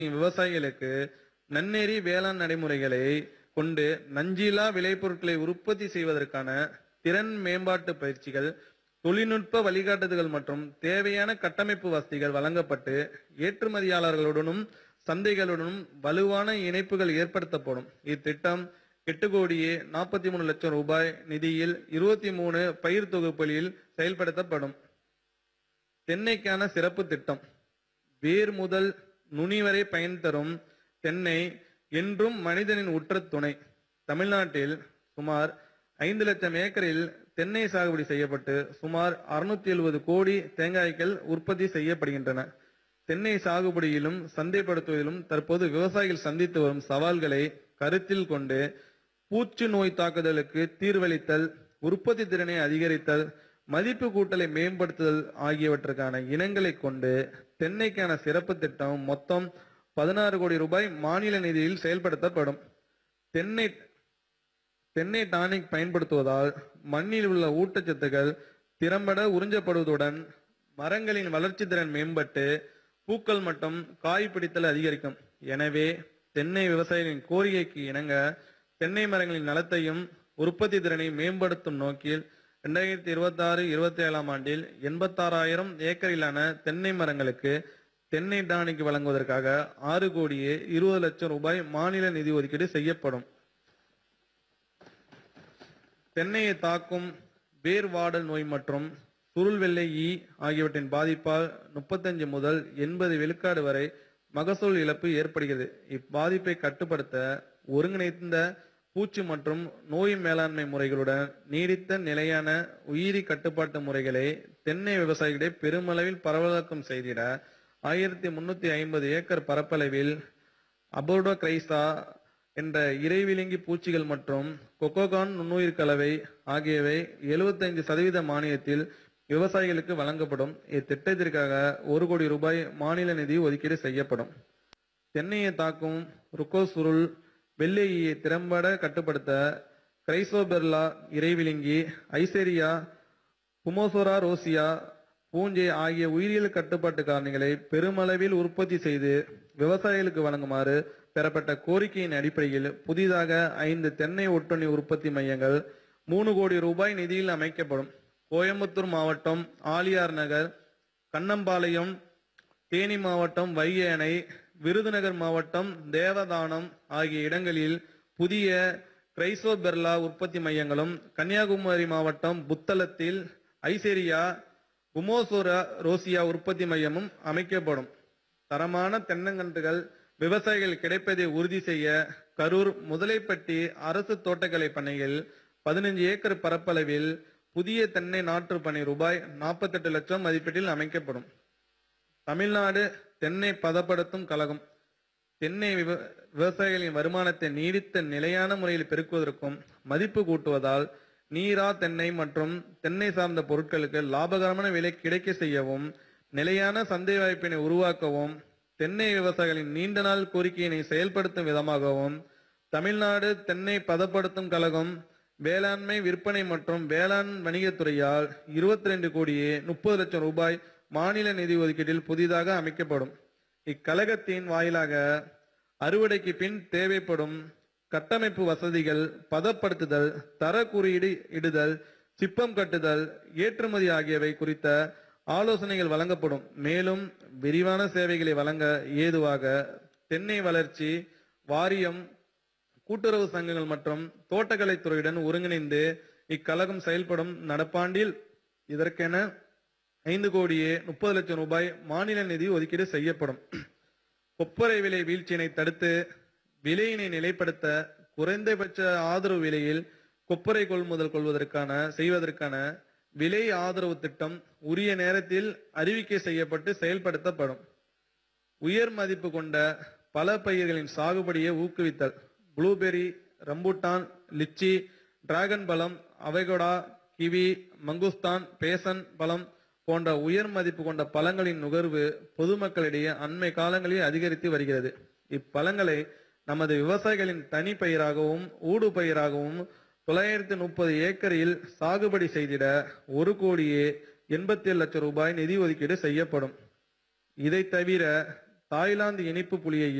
விவசாயிகளுக்கு நன்னெறி வேளாண் நடைமுறைகளை கொண்டு நஞ்சிலா விளைபொருட்களை உற்பத்தி செய்வதற்கான திறன் மேம்பாட்டு பயிற்சிகள் தொழில்நுட்ப வழிகாட்டுதல்கள் மற்றும் தேவையான கட்டமைப்பு வசதிகள் வழங்கப்பட்டு ஏற்றுமதியாளர்களுடனும் சந்தைகளுடனும் வலுவான இணைப்புகள் ஏற்படுத்தப்படும் இத்திட்டம் எட்டு கோடியே நாற்பத்தி மூணு லட்சம் ரூபாய் நிதியில் இருபத்தி மூணு பயிர் தொகுப்புகளில் செயல்படுத்தப்படும் தென்னைக்கான சிறப்பு திட்டம் வேர் முதல் நுனி வரை பயன் தரும் தென்னை என்றும் மனிதனின் உற்ற துணை தமிழ்நாட்டில் சுமார் ஐந்து லட்சம் ஏக்கரில் தென்னை சாகுபடி செய்யப்பட்டு சுமார் அறுநூத்தி எழுபது கோடி தேங்காய்கள் உற்பத்தி செய்யப்படுகின்றன தென்னை சாகுபடியிலும் சந்தைப்படுத்துவதிலும் தற்போது விவசாயிகள் சந்தித்து வரும் சவால்களை கருத்தில் கொண்டு பூச்சி நோய் தாக்குதலுக்கு தீர்வளித்தல் உற்பத்தி திறனை அதிகரித்தல் மதிப்பு கூட்டலை மேம்படுத்துதல் ஆகியவற்றுக்கான இனங்களை கொண்டு தென்னைக்கான சிறப்பு திட்டம் மொத்தம் பதினாறு கோடி ரூபாய் மாநில நிதியில் செயல்படுத்தப்படும் தென்னை தென்னை டானிக் பயன்படுத்துவதால் மண்ணில் உள்ள ஊட்டச்சத்துக்கள் திறம்பட உறிஞ்சப்படுவதுடன் மரங்களின் வளர்ச்சி திறன் மேம்பட்டு பூக்கள் மற்றும் காய் பிடித்தல் அதிகரிக்கும் எனவே தென்னை விவசாயிகளின் கோரிக்கைக்கு இணங்க தென்னை மரங்களின் நலத்தையும் உற்பத்தி திறனை மேம்படுத்தும் நோக்கில் இரண்டாயிரத்தி இருபத்தி ஆறு இருபத்தி ஏழாம் ஆண்டில் எண்பத்தாறாயிரம் ஏக்கரிலான தென்னை மரங்களுக்கு தென்னை டானிக் வழங்குவதற்காக ஆறு கோடியே இருபது லட்சம் ரூபாய் மாநில நிதி ஒதுக்கீடு செய்யப்படும் தென்னையை தாக்கும் வேர் வாடல் நோய் மற்றும் சுருள் வெள்ளை ஈ ஆகியவற்றின் பாதிப்பால் முப்பத்தஞ்சு முதல் எண்பது விழுக்காடு வரை மகசூல் இழப்பு ஏற்படுகிறது இப்பாதிப்பை கட்டுப்படுத்த ஒருங்கிணைந்த பூச்சி மற்றும் நோய் மேலாண்மை முறைகளுடன் நீடித்த நிலையான உயிரி கட்டுப்பாட்டு முறைகளை தென்னை விவசாயிகளை பெருமளவில் பரவலாக்கம் செய்திட ஆயிரத்தி முன்னூத்தி ஐம்பது ஏக்கர் பரப்பளவில் அபோர்டோ கிரைசா என்ற இறைவிலங்கி பூச்சிகள் மற்றும் கொக்கோகான் நுண்ணுயிர் கலவை ஆகியவை 75% சதவீத மானியத்தில் விவசாயிகளுக்கு வழங்கப்படும் இத்திட்டத்திற்காக ஒரு கோடி ரூபாய் மாநில நிதி ஒதுக்கீடு செய்யப்படும் தென்னையை தாக்கும் ருக்கோ சுருள் வெள்ளை ஈயை திறம்பட கட்டுப்படுத்த கிரைசோபெர்லா இறைவிலங்கி ஐசேரியா புமோசோரா ரோசியா பூஞ்சை ஆகிய உயிரியல் கட்டுப்பாட்டு காரணிகளை பெருமளவில் உற்பத்தி செய்து விவசாயிகளுக்கு வழங்குமாறு பெறப்பட்ட கோரிக்கையின் அடிப்படையில் புதிதாக ஐந்து தென்னை ஒட்டுண்ணி உற்பத்தி மையங்கள் மூணு கோடி ரூபாய் நிதியில் அமைக்கப்படும் கோயம்புத்தூர் மாவட்டம் ஆலியார் நகர் கண்ணம்பாளையம் தேனி மாவட்டம் வைகை அணை விருதுநகர் மாவட்டம் தேவதானம் ஆகிய இடங்களில் புதிய கிரைசோபெர்லா உற்பத்தி மையங்களும் கன்னியாகுமரி மாவட்டம் புத்தளத்தில் ஐசேரியா குமோசோரா ரோசியா உற்பத்தி மையமும் அமைக்கப்படும் தரமான தென்னங்கன்றுகள் விவசாயிகள் கிடைப்பதை உறுதி செய்ய கரூர் முதலைப்பட்டி அரசு தோட்டக்கலை பண்ணையில் பதினஞ்சு ஏக்கர் பரப்பளவில் புதிய தென்னை நாற்று பணி ரூபாய் நாற்பத்தெட்டு லட்சம் மதிப்பீட்டில் அமைக்கப்படும் தமிழ்நாடு தென்னை பதப்படுத்தும் கழகம் தென்னை விவ விவசாயிகளின் வருமானத்தை நீடித்த நிலையான முறையில் பெருக்குவதற்கும் மதிப்பு கூட்டுவதால் நீரா தென்னை மற்றும் தென்னை சார்ந்த பொருட்களுக்கு லாபகரமான விலை கிடைக்க செய்யவும் நிலையான சந்தை வாய்ப்பினை உருவாக்கவும் தென்னை விவசாயிகளின் நீண்ட நாள் கோரிக்கையினை செயல்படுத்தும் விதமாகவும் தமிழ்நாடு தென்னை பதப்படுத்தும் கழகம் வேளாண்மை விற்பனை மற்றும் வேளாண் வணிகத்துறையால் இருபத்தி ரெண்டு கோடியே முப்பது லட்சம் ரூபாய் மாநில நிதி ஒதுக்கீட்டில் புதிதாக அமைக்கப்படும் இக்கழகத்தின் வாயிலாக அறுவடைக்கு பின் தேவைப்படும் கட்டமைப்பு வசதிகள் பதப்படுத்துதல் தர குறியீடு இடுதல் சிப்பம் கட்டுதல் ஏற்றுமதி ஆகியவை குறித்த ஆலோசனைகள் வழங்கப்படும் மேலும் விரிவான சேவைகளை வழங்க ஏதுவாக தென்னை வளர்ச்சி வாரியம் கூட்டுறவு சங்கங்கள் மற்றும் தோட்டக்கலைத்துறையுடன் ஒருங்கிணைந்து இக்கழகம் செயல்படும் நடப்பாண்டில் இதற்கென ஐந்து கோடியே முப்பது லட்சம் ரூபாய் மாநில நிதி ஒதுக்கீடு செய்யப்படும் கொப்பரை விலை வீழ்ச்சியினை தடுத்து விலையினை நிலைப்படுத்த குறைந்தபட்ச ஆதரவு விலையில் கொப்பரை கொள்முதல் கொள்வதற்கான செய்வதற்கான விலை ஆதரவு திட்டம் உரிய நேரத்தில் அறிவிக்கை செய்யப்பட்டு செயல்படுத்தப்படும் உயர் மதிப்பு கொண்ட பல பயிர்களின் சாகுபடியை ஊக்குவித்தல் ப்ளூபெர்ரி ரம்பூட்டான் லிச்சி டிராகன் பழம் அவகோடா கிவி மங்குஸ்தான் பேசன் பழம் போன்ற உயர் மதிப்பு கொண்ட பழங்களின் நுகர்வு பொதுமக்களிடையே அண்மை காலங்களில் அதிகரித்து வருகிறது இப்பழங்களை நமது விவசாயிகளின் தனி பயிராகவும் ஊடு பயிராகவும் தொள்ளாயிரத்தி முப்பது ஏக்கரில் சாகுபடி செய்திட ஒரு கோடியே எண்பத்தி ஏழு லட்சம் ரூபாய் நிதி ஒதுக்கீடு செய்யப்படும் இதை தவிர தாய்லாந்து இனிப்பு புளியையும்